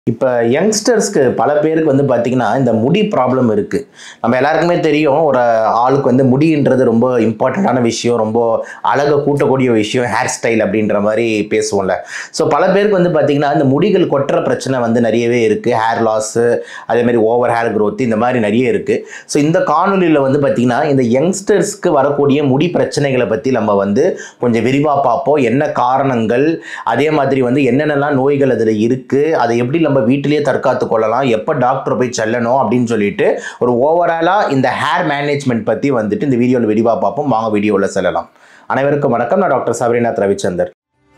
இப்போ யங்ஸ்டர்ஸ்க்கு பல பேருக்கு வந்து பார்த்தீங்கன்னா இந்த முடி ப்ராப்ளம் இருக்குது நம்ம எல்லாருக்குமே தெரியும் ஒரு ஆளுக்கு வந்து முடின்றது ரொம்ப இம்பார்ட்டண்ட்டான விஷயம் ரொம்ப அழகை கூட்டக்கூடிய விஷயம் ஹேர் ஸ்டைல் அப்படின்ற மாதிரி பேசுவோம்ல ஸோ பல பேருக்கு வந்து பார்த்தீங்கன்னா இந்த முடிகள் கொட்டுற பிரச்சனை வந்து நிறையவே இருக்குது ஹேர் லாஸு அதேமாதிரி ஓவர் ஹேர் growth இந்த மாதிரி நிறைய இருக்குது ஸோ இந்த காணொலியில் வந்து பார்த்தீங்கன்னா இந்த யங்ஸ்டர்ஸ்க்கு வரக்கூடிய முடி பிரச்சனைகளை பற்றி நம்ம வந்து கொஞ்சம் விரிவாக பார்ப்போம் என்ன காரணங்கள் அதே மாதிரி வந்து என்னென்னலாம் நோய்கள் அதில் இருக்குது அதை எப்படி நம்ம வீட்டிலேயே தற்காத்து கொள்ளலாம் எப்போ டாக்டர் போய் செல்லணும் அப்படின்னு சொல்லிட்டு ஒரு ஓவராலாக இந்த ஹேர் மேனேஜ்மெண்ட் பற்றி வந்துட்டு இந்த வீடியோவில் விரிவாக பார்ப்போம் வாங்க வீடியோவில் செல்லலாம் அனைவருக்கும் வணக்கம் நான் டாக்டர் சபரிநாத் ரவிச்சந்தர்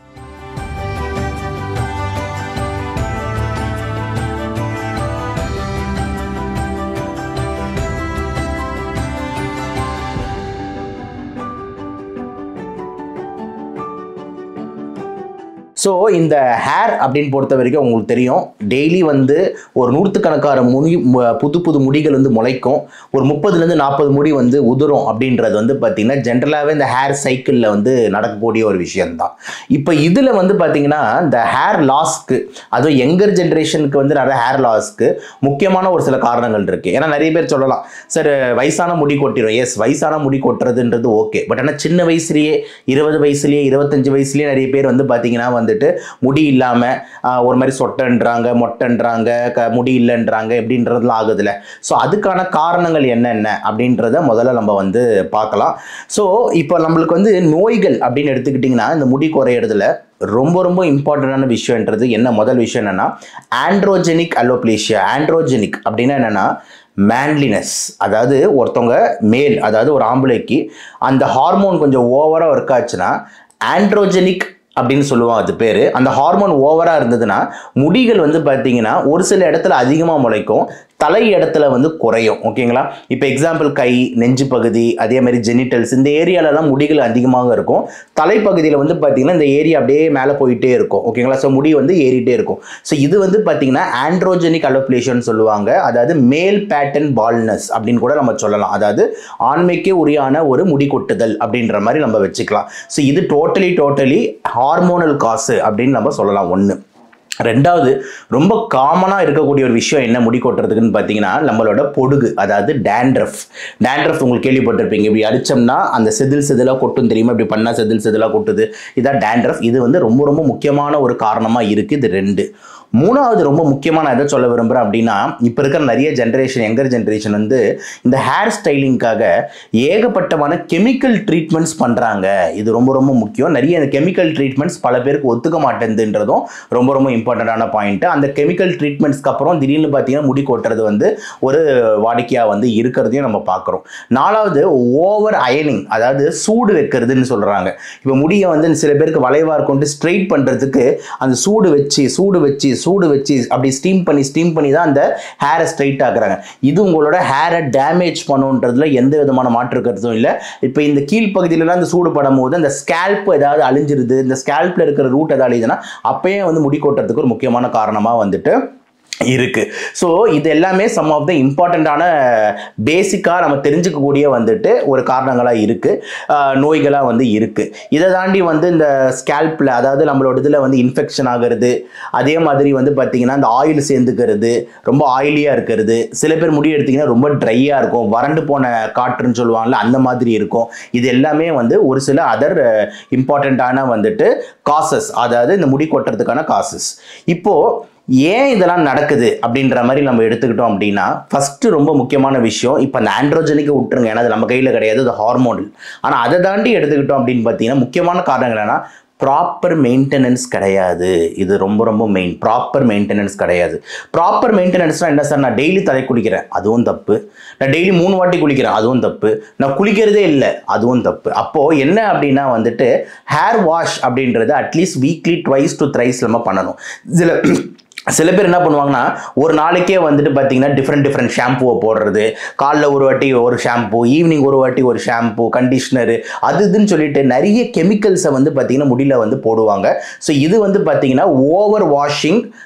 ஸோ இந்த ஹேர் அப்படின்னு பொறுத்த வரைக்கும் உங்களுக்கு தெரியும் டெய்லி வந்து ஒரு நூற்றுக்கணக்கான முடி மு- புது புது முடிகள் வந்து முளைக்கும் ஒரு முப்பதுலேருந்து நாற்பது முடி வந்து உதிரும் அப்படின்றது வந்து பார்த்திங்கன்னா ஜென்ரலாகவே இந்த ஹேர் சைக்கிளில் வந்து நடக்கக்கூடிய ஒரு விஷயம்தான் இப்போ இதில் வந்து பார்த்திங்கன்னா இந்த ஹேர் லாஸ்க்கு அதுவும் யங்கர் ஜென்ரேஷனுக்கு வந்து நிறைய ஹேர் லாஸ்க்கு முக்கியமான ஒரு சில காரணங்கள் இருக்குது ஏன்னா நிறைய பேர் சொல்லலாம் சார் வயசான முடி கொட்டிடும் எஸ் வயசான முடி கொட்டுறதுன்றது ஓகே பட் ஆனால் சின்ன வயசுலேயே இருபது வயசுலேயே இருபத்தஞ்சு வயசுலேயே நிறைய பேர் வந்து பார்த்தீங்கன்னா வந்துட்டு முடி இல்லாமல் ஒரு மாதிரி சொட்டன்றாங்க மொட்டைன்றாங்க க முடி இல்லைன்றாங்க எப்படின்றதுலாம் ஆகுதுல்ல ஸோ அதுக்கான காரணங்கள் என்னென்ன அப்படின்றத முதல்ல நம்ம வந்து பார்க்கலாம் ஸோ இப்போ நம்மளுக்கு வந்து நோய்கள் அப்படின்னு எடுத்துக்கிட்டிங்கன்னா இந்த முடி குறையிறதுல ரொம்ப ரொம்ப இம்பார்ட்டண்டான விஷயன்றது என்ன முதல் விஷயம் என்னன்னா ஆண்ட்ரோஜெனிக் அலோப்ளேஷியா ஆண்ட்ரோஜெனிக் அப்படின்னா என்னன்னா மேன்லினஸ் அதாவது ஒருத்தவங்க மேல் அதாவது ஒரு ஆம்பளைக்கு அந்த ஹார்மோன் கொஞ்சம் ஓவராக ஒர்க் ஆச்சுன்னா ஆண்ட்ரோஜெனிக் அப்படின்னு சொல்லுவோம் அது பேர் அந்த ஹார்மோன் ஓவராக இருந்ததுன்னா முடிகள் வந்து பார்த்தீங்கன்னா ஒரு சில இடத்துல அதிகமாக முளைக்கும் தலை இடத்துல வந்து குறையும் ஓகேங்களா இப்போ எக்ஸாம்பிள் கை நெஞ்சு பகுதி அதே மாதிரி ஜெனிட்டல்ஸ் இந்த ஏரியாலலாம் முடிகள் அதிகமாக இருக்கும் தலைப்பகுதியில் வந்து பார்த்தீங்கன்னா இந்த ஏரியா அப்படியே மேலே போயிட்டே இருக்கும் ஓகேங்களா ஸோ முடி வந்து ஏறிட்டே இருக்கும் ஸோ இது வந்து பார்த்தீங்கன்னா ஆண்ட்ரோஜெனிக் அலோப்ளேஷன் சொல்லுவாங்க அதாவது மேல் பேட்டர்ன் பால்னஸ் அப்படின்னு கூட நம்ம சொல்லலாம் அதாவது ஆண்மைக்கே உரியான ஒரு முடி கொட்டுதல் அப்படின்ற மாதிரி நம்ம வச்சுக்கலாம் ஸோ இது டோட்டலி டோட்டலி ஹார்மோனல் காசு அப்படின்னு நம்ம சொல்லலாம் ஒன்று ரெண்டாவது ரொம்ப காமனாக இருக்கக்கூடிய ஒரு விஷயம் என்ன முடி கொட்டுறதுக்குன்னு பார்த்தீங்கன்னா நம்மளோட பொடுகு அதாவது டேண்ட்ரஃப் டேண்ட்ரஃப் உங்களுக்கு கேள்விப்பட்டிருப்பீங்க இப்படி அடிச்சோம்னா அந்த செதில் செதிலாக கொட்டும் தெரியுமா இப்படி பண்ணால் செதில் செதிலாக கொட்டுது இதான் டேண்ட்ரஃப் இது வந்து ரொம்ப ரொம்ப முக்கியமான ஒரு காரணமாக இருக்குது இது ரெண்டு மூணாவது ரொம்ப முக்கியமாக நான் எதை சொல்ல விரும்புகிறேன் அப்படின்னா இப்போ இருக்கிற நிறைய ஜென்ரேஷன் யங்கர் ஜென்ரேஷன் வந்து இந்த ஹேர் ஸ்டைலிங்காக ஏகப்பட்டமான கெமிக்கல் ட்ரீட்மெண்ட்ஸ் பண்ணுறாங்க இது ரொம்ப ரொம்ப முக்கியம் நிறைய கெமிக்கல் ட்ரீட்மெண்ட்ஸ் பல பேருக்கு ஒத்துக்க மாட்டேங்குதுன்றதும் ரொம்ப ரொம்ப இம்பார்ட்டண்ட்டான பாயிண்ட் அந்த கெமிக்கல் ட்ரீட்மெண்ட்ஸ்க்கு அப்புறம் திடீர்னு பார்த்தீங்கன்னா முடி கொட்டுறது வந்து ஒரு வாடிக்கையாக வந்து இருக்கிறதையும் நம்ம பார்க்குறோம் நாலாவது ஓவர் அயனிங் அதாவது சூடு வைக்கிறதுன்னு சொல்கிறாங்க இப்போ முடியை வந்து சில பேருக்கு வளைவாக கொண்டு ஸ்ட்ரெயிட் பண்ணுறதுக்கு அந்த சூடு வச்சு சூடு வச்சு சூடு வச்சு அப்படி ஸ்டீம் பண்ணி ஸ்டீம் பண்ணி தான் அந்த ஹேரை ஸ்ட்ரைட் ஆக்குறாங்க இது உங்களோட ஹேரை டேமேஜ் பண்ணுன்றதுல எந்த விதமான மாற்று கருத்தும் இல்லை இப்போ இந்த கீழ்ப்பகுதியிலலாம் இந்த சூடு படும் போது அந்த ஸ்கேல்ப் ஏதாவது அழிஞ்சிருது இந்த ஸ்கேல்ப்ல இருக்கிற ரூட் ஏதாவது அழியுதுன்னா அப்பயே வந்து முடி கொட்டுறதுக்கு ஒரு முக்கியமான காரணமாக வந்துட்டு இருக்கு ஸோ இது எல்லாமே சம் ஆஃப் த இம்பார்ட்டண்ட்டான பேசிக்காக நம்ம தெரிஞ்சுக்கக்கூடிய வந்துட்டு ஒரு காரணங்களாக இருக்குது நோய்களாக வந்து இருக்குது இதை தாண்டி வந்து இந்த ஸ்கேல்பில் அதாவது நம்மளோட இதில் வந்து இன்ஃபெக்ஷன் ஆகிறது அதே மாதிரி வந்து பார்த்திங்கன்னா இந்த ஆயில் சேர்ந்துக்கிறது ரொம்ப ஆயிலியாக இருக்கிறது சில பேர் முடி எடுத்திங்கன்னா ரொம்ப ட்ரையாக இருக்கும் வறண்டு போன காற்றுன்னு சொல்லுவாங்கல்ல அந்த மாதிரி இருக்கும் இது எல்லாமே வந்து ஒரு சில அதர் இம்பார்ட்டண்ட்டான வந்துட்டு காசஸ் அதாவது இந்த முடி கொட்டுறதுக்கான காசஸ் இப்போது ஏன் இதெல்லாம் நடக்குது அப்படின்ற மாதிரி நம்ம எடுத்துக்கிட்டோம் அப்படின்னா ஃபஸ்ட்டு ரொம்ப முக்கியமான விஷயம் இப்போ அந்த ஆண்ட்ரோஜனிக்கு விட்டுருங்க ஏன்னா அது நம்ம கையில் கிடையாது அது ஹார்மோனல் ஆனால் அதை தாண்டி எடுத்துக்கிட்டோம் அப்படின்னு பார்த்தீங்கன்னா முக்கியமான காரணங்கள் என்னன்னா ப்ராப்பர் மெயின்டெனன்ஸ் கிடையாது இது ரொம்ப ரொம்ப மெயின் ப்ராப்பர் மெயின்டெனன்ஸ் கிடையாது ப்ராப்பர் மெயின்டெனன்ஸ்னால் என்ன சார் நான் டெய்லி தலை குளிக்கிறேன் அதுவும் தப்பு நான் டெய்லி மூணு வாட்டி குளிக்கிறேன் அதுவும் தப்பு நான் குளிக்கிறதே இல்லை அதுவும் தப்பு அப்போது என்ன அப்படின்னா வந்துட்டு ஹேர் வாஷ் அப்படின்றது at least weekly twice to thrice நம்ம பண்ணணும் இதில் சில பேர் என்ன பண்ணுவாங்கன்னா ஒரு நாளைக்கே வந்துட்டு பார்த்தீங்கன்னா டிஃப்ரெண்ட் டிஃப்ரெண்ட் ஷாம்புவை போடுறது காலைல ஒரு வாட்டி ஒரு ஷாம்பு ஈவினிங் ஒரு வாட்டி ஒரு ஷாம்பு கண்டிஷ்னரு அது இதுன்னு சொல்லிட்டு நிறைய கெமிக்கல்ஸை வந்து பார்த்தீங்கன்னா முடியல வந்து போடுவாங்க ஸோ இது வந்து பார்த்தீங்கன்னா ஓவர் வாஷிங்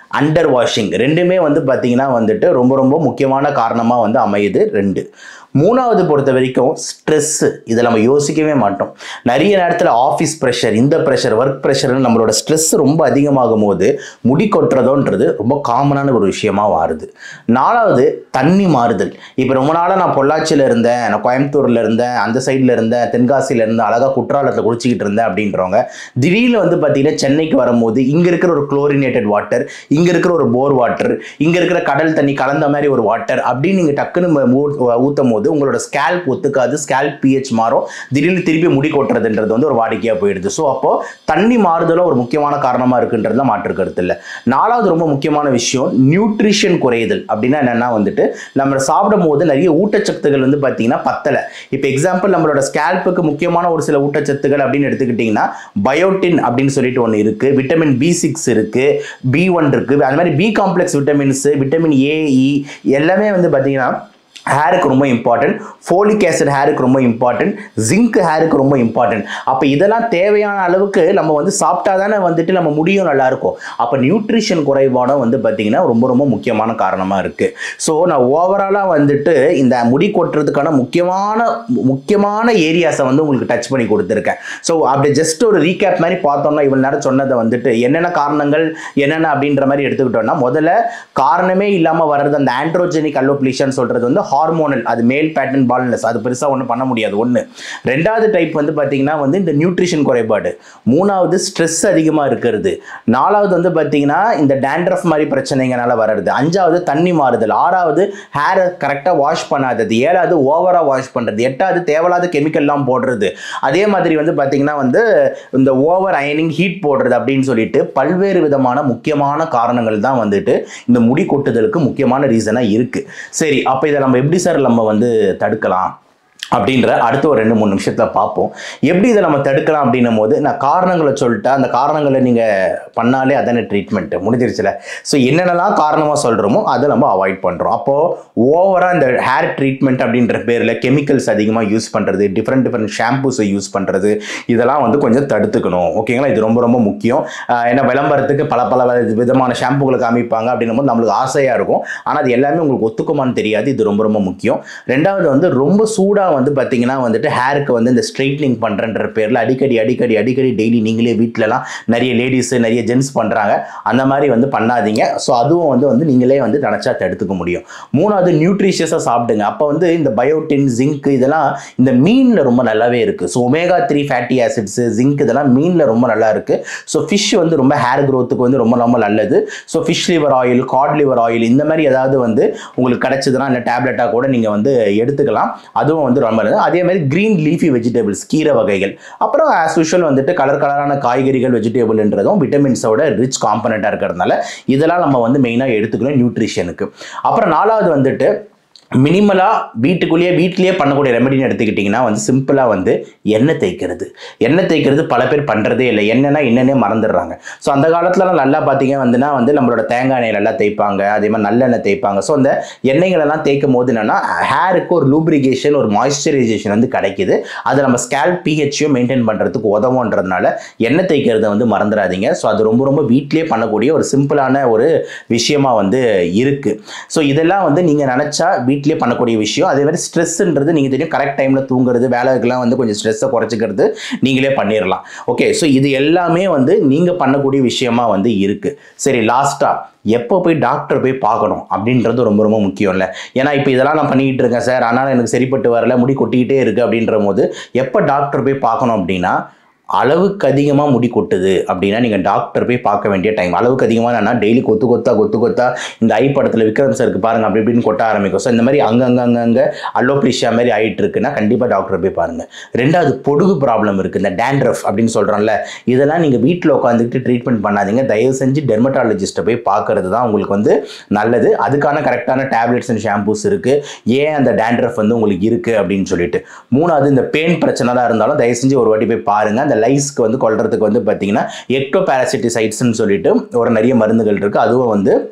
அண்டர் வாஷிங் ரெண்டுமே வந்து பார்த்தீங்கன்னா வந்துட்டு ரொம்ப ரொம்ப முக்கியமான காரணமாக வந்து அமையுது ரெண்டு மூணாவது பொறுத்த வரைக்கும் ஸ்ட்ரெஸ்ஸு இதை நம்ம யோசிக்கவே மாட்டோம் நிறைய நேரத்தில் ஆஃபீஸ் ப்ரெஷர் இந்த ப்ரெஷர் ஒர்க் ப்ரெஷர்னு நம்மளோட ஸ்ட்ரெஸ் ரொம்ப அதிகமாகும் போது முடி கொட்டுறதோன்றது ரொம்ப காமனான ஒரு விஷயமா மாறுது நாலாவது தண்ணி மாறுதல் இப்போ ரொம்ப நாளாக நான் பொள்ளாச்சியில் இருந்தேன் நான் கோயம்புத்தூரில் இருந்தேன் அந்த சைடில் இருந்தேன் தென்காசியில் இருந்தேன் அழகாக குற்றாலத்தில் குளிச்சிக்கிட்டு இருந்தேன் அப்படின்றவங்க திடீர்னு வந்து பார்த்தீங்கன்னா சென்னைக்கு வரும்போது இங்கே இருக்கிற ஒரு குளோரினேட்டட் வாட்டர் இங்கே இருக்கிற ஒரு போர் வாட்டர் இங்கே இருக்கிற கடல் தண்ணி கலந்த மாதிரி ஒரு வாட்டர் அப்படின்னு நீங்கள் டக்குன்னு ஊற்றும் போது உங்களோட ஸ்கேல்ப் ஒத்துக்காது ஸ்கேல்ப் பிஹெச் மாறும் திடீர்னு திருப்பி முடி கொட்டுறதுன்றது வந்து ஒரு வாடிக்கையாக போயிடுது ஸோ அப்போ தண்ணி மாறுதலும் ஒரு முக்கியமான காரணமாக இருக்குன்றதுல மாற்று கருத்து இல்லை நாலாவது ரொம்ப முக்கியமான விஷயம் நியூட்ரிஷன் குறையுதல் அப்படின்னா என்னன்னா வந்துட்டு நம்ம சாப்பிடும் போது நிறைய ஊட்டச்சத்துகள் வந்து பார்த்தீங்கன்னா பத்தலை இப்போ எக்ஸாம்பிள் நம்மளோட ஸ்கேல்ப்புக்கு முக்கியமான ஒரு சில ஊட்டச்சத்துகள் அப்படின்னு எடுத்துக்கிட்டிங்கன்னா பயோட்டின் அப்படின்னு சொல்லிட்டு ஒன்று இருக்குது விட்டமின் பி சிக்ஸ் இருக்குது பி ஒன் இருக்குது அது மாதிரி B complex vitamins vitamin A E எல்லாமே வந்து பார்த்தீங்கன்னா ஹேருக்கு ரொம்ப இம்பார்ட்டன்ட் ஃபோலிக் ஆசிட் ஹேருக்கு ரொம்ப இம்பார்ட்டன்ட் ஜிங்க் ஹேருக்கு ரொம்ப இம்பார்ட்டன்ட் அப்போ இதெல்லாம் தேவையான அளவுக்கு நம்ம வந்து சாப்பிட்டா தானே வந்துட்டு நம்ம முடியும் நல்லா இருக்கும் அப்போ நியூட்ரிஷன் குறைபாடும் வந்து பார்த்திங்கன்னா ரொம்ப ரொம்ப முக்கியமான காரணமாக இருக்குது ஸோ நான் ஓவராலாக வந்துட்டு இந்த முடி கொட்டுறதுக்கான முக்கியமான முக்கியமான ஏரியாஸை வந்து உங்களுக்கு டச் பண்ணி கொடுத்துருக்கேன் ஸோ அப்படி ஜஸ்ட் ஒரு ரீகேப் மாதிரி பார்த்தோம்னா இவ்வளோ நேரம் சொன்னதை வந்துட்டு என்னென்ன காரணங்கள் என்னென்ன அப்படின்ற மாதிரி எடுத்துக்கிட்டோம்னா முதல்ல காரணமே இல்லாமல் வர்றது அந்த ஆண்ட்ரோஜெனிக் அல்லோப்ளிஷன் சொல்கிறது வந்து ஹார்மோனல் அது மேல் பேட்டர்ன் பால்னஸ் அது பெருசாக ஒன்றும் பண்ண முடியாது ஒன்று ரெண்டாவது டைப் வந்து பார்த்தீங்கன்னா வந்து இந்த நியூட்ரிஷன் குறைபாடு மூணாவது ஸ்ட்ரெஸ் அதிகமாக இருக்கிறது நாலாவது வந்து பார்த்தீங்கன்னா இந்த டேண்ட்ரஃப் மாதிரி பிரச்சனைங்கனால வர்றது அஞ்சாவது தண்ணி மாறுதல் ஆறாவது ஹேரை கரெக்டாக வாஷ் பண்ணாதது ஏழாவது ஓவராக வாஷ் பண்ணுறது எட்டாவது தேவையில்லாத கெமிக்கல்லாம் போடுறது அதே மாதிரி வந்து பார்த்தீங்கன்னா வந்து இந்த ஓவர் அயனிங் ஹீட் போடுறது அப்படின்னு சொல்லிட்டு பல்வேறு விதமான முக்கியமான காரணங்கள் தான் வந்துட்டு இந்த முடி கொட்டுதலுக்கு முக்கியமான ரீசனாக இருக்குது சரி அப்போ இதை நம்ம எப்படி சார் நம்ம வந்து தடுக்கலாம் அப்படின்ற அடுத்த ஒரு ரெண்டு மூணு நிமிஷத்தில் பார்ப்போம் எப்படி இதை நம்ம தடுக்கலாம் அப்படின்னும் போது நான் காரணங்களை சொல்லிட்டா அந்த காரணங்களை நீங்கள் பண்ணாலே அதானே ட்ரீட்மெண்ட்டு முடிஞ்சிருச்சுல ஸோ என்னென்னலாம் காரணமாக சொல்கிறோமோ அதை நம்ம அவாய்ட் பண்ணுறோம் அப்போது ஓவராக இந்த ஹேர் ட்ரீட்மெண்ட் அப்படின்ற பேரில் கெமிக்கல்ஸ் அதிகமாக யூஸ் பண்ணுறது டிஃப்ரெண்ட் டிஃப்ரெண்ட் ஷாம்பூஸை யூஸ் பண்ணுறது இதெல்லாம் வந்து கொஞ்சம் தடுத்துக்கணும் ஓகேங்களா இது ரொம்ப ரொம்ப முக்கியம் ஆஹ் ஏன்னா விளம்பரத்துக்கு பல பல விதமான ஷாம்புகளை காமிப்பாங்க அப்படின்னும் போது நம்மளுக்கு ஆசையாக இருக்கும் ஆனால் அது எல்லாமே உங்களுக்கு ஒத்துக்குமான்னு தெரியாது இது ரொம்ப ரொம்ப முக்கியம் ரெண்டாவது வந்து ரொம்ப சூடாக வந்து பார்த்தீங்கன்னா வந்துட்டு ஹேருக்கு வந்து இந்த ஸ்ட்ரைட்னிங் பண்ணுறன்ற பேரில் அடிக்கடி அடிக்கடி அடிக்கடி டெய்லி நீங்களே வீட்டிலலாம் நிறைய லேடிஸு நிறைய ஜென்ஸ் பண்ணுறாங்க அந்த மாதிரி வந்து பண்ணாதீங்க ஸோ அதுவும் வந்து வந்து நீங்களே வந்து நினச்சா தடுத்துக்க முடியும் மூணாவது நியூட்ரிஷியஸாக சாப்பிடுங்க அப்போ வந்து இந்த பயோட்டின் ஜிங்க் இதெல்லாம் இந்த மீனில் ரொம்ப நல்லாவே இருக்குது so omega three fatty acids zinc இதெல்லாம் மீனில் ரொம்ப நல்லா இருக்குது ஸோ ஃபிஷ் வந்து ரொம்ப ஹேர் க்ரோத்துக்கு வந்து ரொம்ப ரொம்ப நல்லது so fish liver oil cod liver oil இந்த மாதிரி ஏதாவது வந்து உங்களுக்கு கிடைச்சதுன்னா இல்லை டேப்லெட்டாக கூட நீங்கள் வந்து எடுத்துக்கலாம் அதுவும் வந்து ரொம்ப நல்லது அதே மாதிரி க்ரீன் லீஃபி வெஜிடபிள்ஸ் கீரை வகைகள் அப்புறம் ஆஸ் யூஷுவல் வந்துட்டு கலர் கலரான காய்கறிகள் வெஜிடபிள்ன்றதும் விட்டமின்ஸோட ரிச் காம்பனண்ட்டாக இருக்கிறதுனால இதெல்லாம் நம்ம வந்து மெயினாக எடுத்துக்கணும் நியூட்ரிஷனுக்கு அப்புறம் நாலாவது வந்துட்டு மினிமலாக வீட்டுக்குள்ளேயே வீட்டிலேயே பண்ணக்கூடிய ரெமெடின்னு எடுத்துக்கிட்டிங்கன்னா வந்து சிம்பிளாக வந்து எண்ணெய் தேய்க்கிறது எண்ணெய் தேய்க்கிறது பல பேர் பண்ணுறதே இல்லை என்னென்னா என்னென்னே மறந்துடுறாங்க ஸோ அந்த காலத்துலலாம் நல்லா பார்த்தீங்க வந்துன்னா வந்து நம்மளோட தேங்காய் எண்ணெய் நல்லா தேய்ப்பாங்க அதே மாதிரி நல்லெண்ணெய் தேய்ப்பாங்க ஸோ அந்த எண்ணெய்களெல்லாம் தேய்க்கும் போது என்னென்னா ஹேருக்கு ஒரு லூப்ரிகேஷன் ஒரு மாய்ஸ்சரைசேஷன் வந்து கிடைக்குது அது நம்ம ஸ்கேல்ப் பிஹெச்யும் மெயின்டைன் பண்ணுறதுக்கு உதவுன்றதுனால எண்ணெய் தேய்க்கிறத வந்து மறந்துடாதீங்க ஸோ அது ரொம்ப ரொம்ப வீட்டிலேயே பண்ணக்கூடிய ஒரு சிம்பிளான ஒரு விஷயமா வந்து இருக்குது ஸோ இதெல்லாம் வந்து நீங்கள் நினச்சா வீட்டிலே பண்ணக்கூடிய விஷயம் அதே மாதிரி ஸ்ட்ரெஸ்ன்றது நீங்கள் தெரியும் கரெக்ட் டைமில் தூங்குறது வேலைக்கெல்லாம் வந்து கொஞ்சம் ஸ்ட்ரெஸ்ஸை குறைச்சிக்கிறது நீங்களே பண்ணிடலாம் ஓகே ஸோ இது எல்லாமே வந்து நீங்கள் பண்ணக்கூடிய விஷயமா வந்து இருக்குது சரி லாஸ்ட்டாக எப்போ போய் டாக்டர் போய் பார்க்கணும் அப்படின்றது ரொம்ப ரொம்ப முக்கியம் இல்லை ஏன்னா இப்போ இதெல்லாம் நான் பண்ணிக்கிட்டு இருக்கேன் சார் ஆனால் எனக்கு சரிப்பட்டு வரல முடி கொட்டிக்கிட்டே இருக்குது அப்படின்ற போது எப்போ டாக்டர் போய் பார்க்கணும் அப்படின்னா அளவுக்கு அதிகமாக முடி கொட்டுது அப்படின்னா நீங்கள் டாக்டர் போய் பார்க்க வேண்டிய டைம் அளவுக்கு அதிகமாக என்னன்னா டெய்லி கொத்து கொத்தா கொத்து கொத்தா இந்த ஐ படத்தில் விக்ரம் சாருக்கு பாருங்க அப்படி இப்படின்னு கொட்ட ஆரம்பிக்கும் ஸோ இந்த மாதிரி அங்கங்க அங்கங்க அலோப்ளிஷியா மாதிரி ஆயிட்டு இருக்குன்னா கண்டிப்பாக டாக்டர் போய் பாருங்க ரெண்டாவது பொடுகு ப்ராப்ளம் இருக்குது இந்த டேண்ட்ரஃப் அப்படின்னு சொல்கிறோம்ல இதெல்லாம் நீங்கள் வீட்டில் உட்காந்துக்கிட்டு ட்ரீட்மெண்ட் பண்ணாதீங்க தயவு செஞ்சு டெர்மட்டாலஜிஸ்ட்டை போய் பார்க்கறது தான் உங்களுக்கு வந்து நல்லது அதுக்கான கரெக்டான டேப்லெட்ஸ் அண்ட் ஷாம்பூஸ் இருக்குது ஏன் அந்த டேண்ட்ரஃப் வந்து உங்களுக்கு இருக்குது அப்படின்னு சொல்லிட்டு மூணாவது இந்த பெயின் பிரச்சனை தான் இருந்தாலும் தயவு செஞ்சு ஒரு வாட்டி போய் பாருங்க அந்த லைஸ்க்கு வந்து கொல்றதுக்கு வந்து பார்த்தீங்கன்னா எக்டோ சொல்லிட்டு ஒரு நிறைய மருந்துகள் இருக்குது அதுவும் வந்து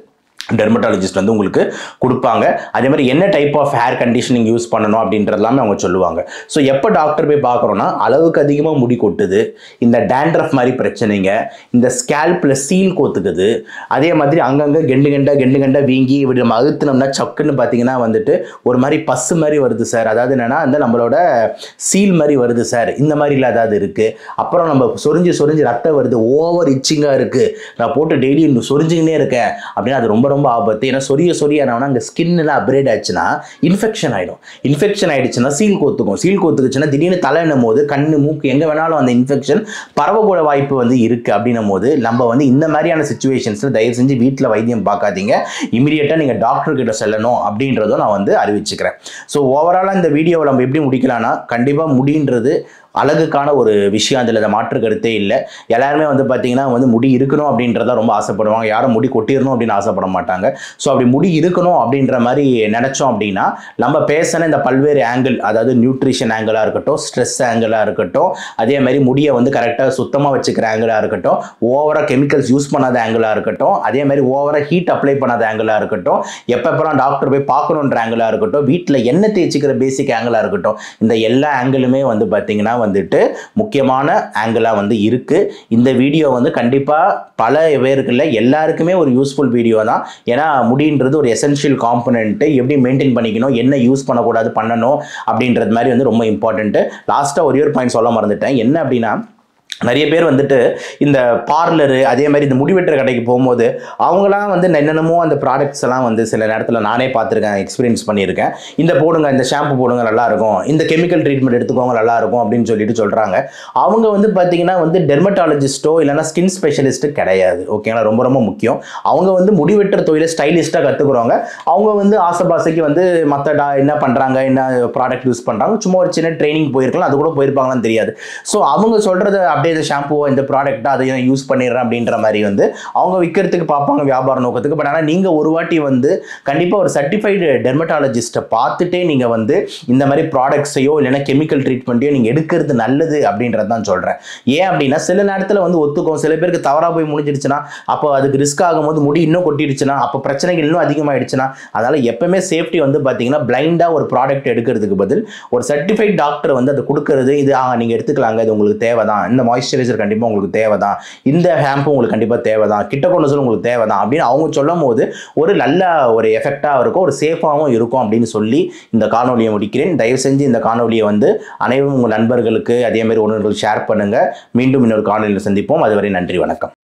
டெர்மட்டாலஜிஸ்ட் வந்து உங்களுக்கு கொடுப்பாங்க அதே மாதிரி என்ன type of hair conditioning use பண்ணணும் அப்படின்றதெல்லாமே அவங்க சொல்லுவாங்க ஸோ எப்போ டாக்டர் போய் பார்க்குறோன்னா அளவுக்கு அதிகமாக முடி கொட்டுது இந்த டேண்ட்ரஃப் மாதிரி பிரச்சனைங்க இந்த ஸ்கேல்பில் சீல் கோத்துக்குது அதே மாதிரி அங்கங்கே கெண்டு கெண்டா கெண்டு கெண்டா வீங்கி இப்படி நம்ம அழுத்தினோம்னா சக்குன்னு பார்த்தீங்கன்னா வந்துட்டு ஒரு மாதிரி பஸ்ஸு மாதிரி வருது சார் அதாவது என்னென்னா அந்த நம்மளோட சீல் மாதிரி வருது சார் இந்த மாதிரிலாம் ஏதாவது இருக்குது அப்புறம் நம்ம சொரிஞ்சு சொரிஞ்சு ரத்தம் வருது ஓவர் இச்சிங்காக இருக்குது நான் போட்டு டெய்லி இன்னும் சொரிஞ்சுக்கினே இருக்கேன் அப்படின்னா அது ரொம்ப ரொம்ப ஆபத்து ஏன்னா சொரிய சொரிய என்ன அங்கே ஸ்கின்லாம் அப்ரேட் ஆச்சுன்னா இன்ஃபெக்ஷன் ஆகிடும் இன்ஃபெக்ஷன் ஆயிடுச்சுன்னா சீல் கோத்துக்கும் சீல் கோத்துக்குச்சுன்னா திடீர்னு தலைன்னும் போது கண்ணு மூக்கு எங்கே வேணாலும் அந்த இன்ஃபெக்ஷன் பரவக்கூட வாய்ப்பு வந்து இருக்குது அப்படின்னும் போது நம்ம வந்து இந்த மாதிரியான சுச்சுவேஷன்ஸில் தயவு செஞ்சு வீட்டில் வைத்தியம் பார்க்காதீங்க இமீடியட்டாக நீங்கள் டாக்டர் கிட்ட செல்லணும் அப்படின்றதும் நான் வந்து அறிவிச்சுக்கிறேன் ஸோ ஓவராலாக இந்த வீடியோவை நம்ம எப்படி முடிக்கலாம்னா கண்டிப்பாக முடின்றது அழகுக்கான ஒரு விஷயம் அதில் அதை மாற்று கருத்தே இல்லை எல்லாருமே வந்து பார்த்தீங்கன்னா வந்து முடி இருக்கணும் அப்படின்றத ரொம்ப ஆசைப்படுவாங்க யாரும் முடி கொட்டிடணும் அப்படின்னு ஆசைப்பட மாட்டாங்க ஸோ அப்படி முடி இருக்கணும் அப்படின்ற மாதிரி நினச்சோம் அப்படின்னா நம்ம பேசின இந்த பல்வேறு ஆங்கிள் அதாவது நியூட்ரிஷன் ஆங்கிளாக இருக்கட்டும் ஸ்ட்ரெஸ் ஆங்கிளாக இருக்கட்டும் அதே மாதிரி முடியை வந்து கரெக்டாக சுத்தமாக வச்சுக்கிற ஆங்கிளாக இருக்கட்டும் ஓவராக கெமிக்கல்ஸ் யூஸ் பண்ணாத ஆங்கிளாக இருக்கட்டும் அதே மாதிரி ஓவராக ஹீட் அப்ளை பண்ணாத ஆங்கிளாக இருக்கட்டும் எப்பப்பெல்லாம் டாக்டர் போய் பார்க்கணுன்ற ஆங்கிளாக இருக்கட்டும் வீட்டில் எண்ணெய் தேய்ச்சிக்கிற பேசிக் ஆங்கிளாக இருக்கட்டும் இந்த எல்லா ஆங்கிளுமே வந்து பார்த்தீங்கன்னா வந்துட்டு முக்கியமான ஆங்கிளாக வந்து இருக்குது இந்த வீடியோ வந்து கண்டிப்பாக பல பேருக்குள்ள எல்லாருக்குமே ஒரு யூஸ்ஃபுல் வீடியோ தான் ஏன்னா முடின்றது ஒரு எசென்ஷியல் காம்பனண்ட்டு எப்படி மெயின்டைன் பண்ணிக்கணும் என்ன யூஸ் பண்ணக்கூடாது பண்ணணும் அப்படின்றது மாதிரி வந்து ரொம்ப இம்பார்ட்டண்ட்டு லாஸ்ட்டாக ஒரே ஒரு பாயிண்ட் சொல்ல மறந்துட்டேன் என்ன அப்படின்னா நிறைய பேர் வந்துட்டு இந்த பார்லரு அதே மாதிரி இந்த முடிவெட்டுற கடைக்கு போகும்போது அவங்களாம் வந்து என்னென்னமோ அந்த ப்ராடக்ட்ஸ் எல்லாம் வந்து சில நேரத்தில் நானே பார்த்துருக்கேன் எக்ஸ்பீரியன்ஸ் பண்ணியிருக்கேன் இந்த போடுங்க இந்த ஷாம்பு போடுங்க நல்லா இருக்கும் இந்த கெமிக்கல் ட்ரீட்மெண்ட் எடுத்துக்கோங்க நல்லா இருக்கும் அப்படின்னு சொல்லிட்டு சொல்கிறாங்க அவங்க வந்து பார்த்தீங்கன்னா வந்து டெர்மட்டாலஜிஸ்ட்டோ இல்லைனா ஸ்கின் ஸ்பெஷலிஸ்ட்டு கிடையாது ஓகேங்களா ரொம்ப ரொம்ப முக்கியம் அவங்க வந்து முடிவெட்டுற தொழிலை ஸ்டைலிஸ்ட்டாக கற்றுக்குறவங்க அவங்க வந்து ஆசைபாசைக்கு வந்து மற்ற டா என்ன பண்ணுறாங்க என்ன ப்ராடக்ட் யூஸ் பண்ணுறாங்க சும்மா ஒரு சின்ன ட்ரைனிங் போயிருக்கலாம் அது கூட போயிருப்பாங்களான்னு தெரியாது ஸோ அவங்க சொல்கிறத அப்படியே இந்த ஷாம்புவோ இந்த ப்ராடக்ட்டை அதை நான் யூஸ் பண்ணிடுறேன் அப்படின்ற மாதிரி வந்து அவங்க விற்கிறதுக்கு பார்ப்பாங்க வியாபார நோக்கத்துக்கு பட் ஆனால் நீங்கள் ஒரு வாட்டி வந்து கண்டிப்பாக ஒரு சர்டிஃபைடு டெர்மட்டாலஜிஸ்ட்டை பார்த்துட்டே நீங்கள் வந்து இந்த மாதிரி ப்ராடக்ட்ஸையோ இல்லைன்னா கெமிக்கல் ட்ரீட்மெண்ட்டையோ நீங்கள் எடுக்கிறது நல்லது அப்படின்றது தான் சொல்கிறேன் ஏன் அப்படின்னா சில நேரத்தில் வந்து ஒத்துக்கும் சில பேருக்கு தவறாக போய் முடிஞ்சிடுச்சுன்னா அப்போ அதுக்கு ரிஸ்க் ஆகும்போது முடி இன்னும் கொட்டிடுச்சுன்னா அப்போ பிரச்சனைகள் இன்னும் அதிகமாகிடுச்சுன்னா அதனால் எப்பவுமே சேஃப்டி வந்து பார்த்தீங்கன்னா பிளைண்டாக ஒரு ப்ராடக்ட் எடுக்கிறதுக்கு பதில் ஒரு சர்டிஃபைட் டாக்டர் வந்து அதை கொடுக்கறது இது ஆ நீங்கள் எடுத்துக்கலாங்க இது உங்களுக்கு தேவை தான் இந்த மாய்ஸ்சரைசர் கண்டிப்பாக உங்களுக்கு தேவை தான் இந்த ஷாம்பு உங்களுக்கு கண்டிப்பாக தேவை தான் கிட்ட கொண்டு சொல்லி உங்களுக்கு தேவை தான் அப்படின்னு அவங்க சொல்லும் போது ஒரு நல்ல ஒரு எஃபெக்டாக இருக்கும் ஒரு சேஃபாகவும் இருக்கும் அப்படின்னு சொல்லி இந்த காணொலியை முடிக்கிறேன் தயவு செஞ்சு இந்த காணொலியை வந்து அனைவரும் உங்கள் நண்பர்களுக்கு அதே மாதிரி ஒன்று ஷேர் பண்ணுங்கள் மீண்டும் இன்னொரு காணொலியில் சந்திப்போம் அதுவரை நன்றி வணக்கம்